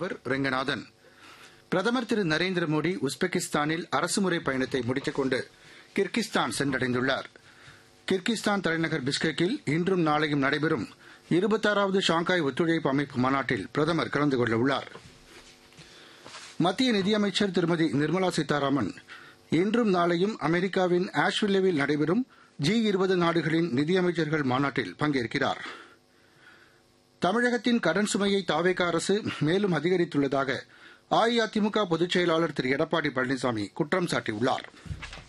அவர் ரெங்கநாதன் பிரதமர் திரு நரேந்திர மோடி உஸ்பெகிஸ்தானில் அரசுமுறை பயணத்தை முடித்துக் கொண்டு கிர்கிஸ்தான் சென்றடைந்துள்ளார் கிர்கிஸ்தான் தலைநகர் பிஸ்கெக்கில் இன்றும் நாளையும் நடைபெறும் இருபத்தாறாவது ஷாங்காய் ஒத்துழைப்பு அமைப்பு மாநாட்டில் பிரதமர் கலந்து கொள்ள உள்ளார் மத்திய நிதியமைச்சர் திருமதி நிர்மலா சீதாராமன் இன்றும் நாளையும் அமெரிக்காவின் ஆஷ்வில்லேவில் நடைபெறும் ஜி இருபது நாடுகளின் நிதியமைச்சர்கள் மாநாட்டில் பங்கேற்கிறார் தமிழகத்தின் கடன் சுமையை தாவேக அரசு மேலும் அதிகரித்துள்ளதாக அஇஅதிமுக பொதுச் செயலாளர் திரு எடப்பாடி பழனிசாமி குற்றம் சாட்டியுள்ளாா்